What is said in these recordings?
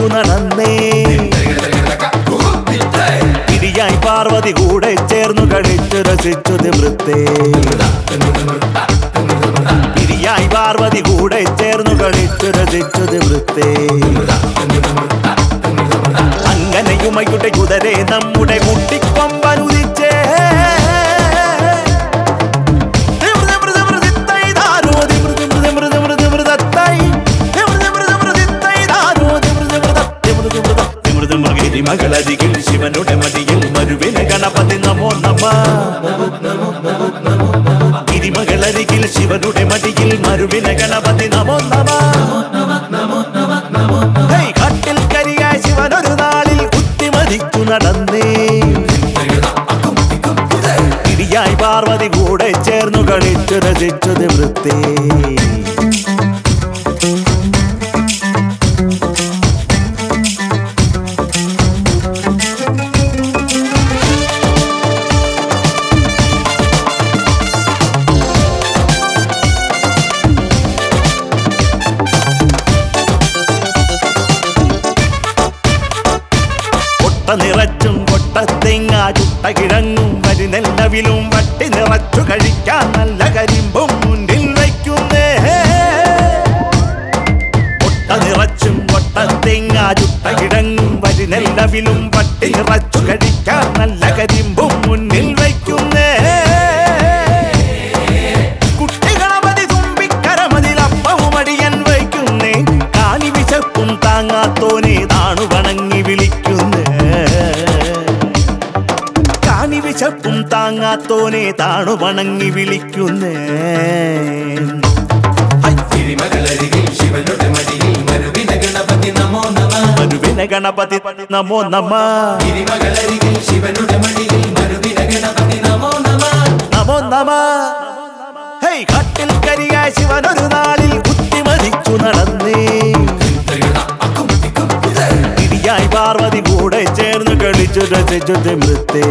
മതിച്ചു നടന്നേ ഇടിയായി പാർവതി കൂടെ ചേർന്നു കളിച്ചു രസിച്ചു നിവൃത്തേ ഇടിയായി പാർവതി കൂടെ ചേർന്നു കളിച്ചു രസിച്ചു നിവൃത്തേ അങ്ങനെയുമയുടെ കുതിരെ നമ്മുടെ കുട്ടിക്കൊമ്പനുദിച്ചേ മകളരികിൽ ശിവനുടെ മടിയിൽ മരുവിന ഗണപതി നമോ നമ ഗിരിമകളരികിൽ ശിവനുടെ മടിയിൽ മരുവിന ഗണപതി നമോ നമ ഹേയ്, കാട്ടിൽ കരിയായ ശിവനൊരു നാളിൽ കുത്തിമതിച്ചു നടന്നേ ഇടിയായി പാർവതി കൂടെ ചേർന്നു കളിച്ചു രസിച്ചു നിവൃത്തേ കൊട്ട നിറച്ചും കൊട്ടത്തേങ്ങ ചുട്ട കിഴങ്ങും വരി നെല്ലവിലും വട്ടി നിറച്ചു കഴിക്കാൻ നല്ല കരിമ്പും മുന്നിൽ വയ്ക്കുന്നേ കൊട്ട നിറച്ചും കൊട്ടത്തേങ്ങ ചുട്ട കിഴങ്ങും വരി നെല്ലവിലും വട്ടി നിറച്ചു കഴിക്കാൻ നല്ല കരിമ്പും മുന്നിൽ വയ്ക്കുന്നേ കുട്ടികളമതി തുമ്പിക്കരമതിലപ്പവും അടിയൻ വയ്ക്കുന്നേ കാലി വിശപ്പും താങ്ങാത്തോനെ താണു വണങ്ങി വിളിക്കുന്നേ കാലി വിശപ്പും താങ്ങാത്തോനെ താണു വണങ്ങി വിളിക്കുന്നേ തിരുമകളരികിൽ ശിവനുടെ മടിയിൽ മരുവിന ഗണപതി നമോ നമ മരുവിന ഗണപതി നമോ നമ തിരുമകളരികിൽ ശിവനുടെ മടിയിൽ മരുവിന ഗണപതി നമോ നമ നമോ നമ ഹേയ് കാട്ടിൽ കരിയായ ശിവനൊരു നാളിൽ കുത്തിമതിച്ചു നടന്നേ ഇടിയായി പാർവതി കൂടെ ചേർന്ന് കളിച്ചു രസിച്ചു തിമൃത്തേ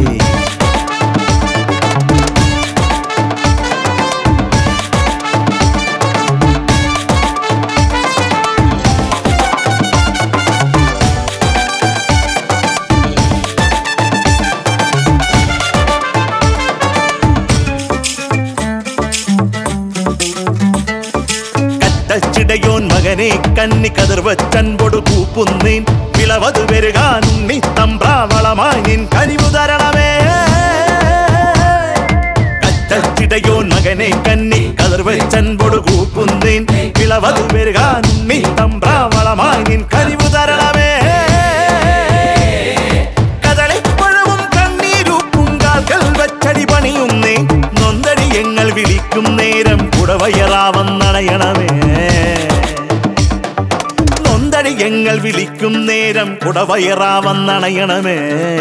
കറ്റച്ചിടയോൻ മകനെ കന്നി കതിർവച്ചൻപൊടു കൂപ്പുന്നേൻ വിളവതു വരുകാൻ നീ തമ്പ്രാവളമായി നിൻ കനിവു തരണമേ കറ്റച്ചിടയോൻ മകനെ കന്നി കതിർവച്ചൻപൊടു കൂപ്പുന്നേൻ വിളവതു വരുകാൻ നീ തമ്പ്രാവളമായി നിൻ കനിവു തരണമേ കദളിപ്പഴവും കണ്ണീരൂപ്പും കാൽക്കൽ വച്ചടി പണിയുന്നേ നൊന്തടി എങ്ങൾ വിളിക്കും നേരം കുടവയറാവന്നണയണമേ നൊന്തടി എങ്ങൾ വിളിക്കും നേരം കുടവയറാവന്നണയണമേ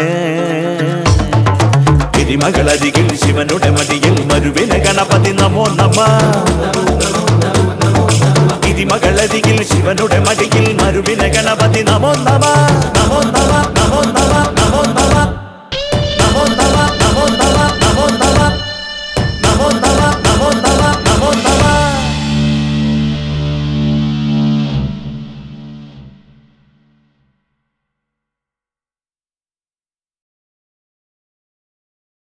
തിരുമകളരികിൽ ശിവനുടെ മടിയിൽ മരുവിന ഗണപതി നമോ നമ തിരുമകളരികിൽ ശിവനുടെ മടിയിൽ മരുവിന ഗണപതി നമോ നമ നമോ നമ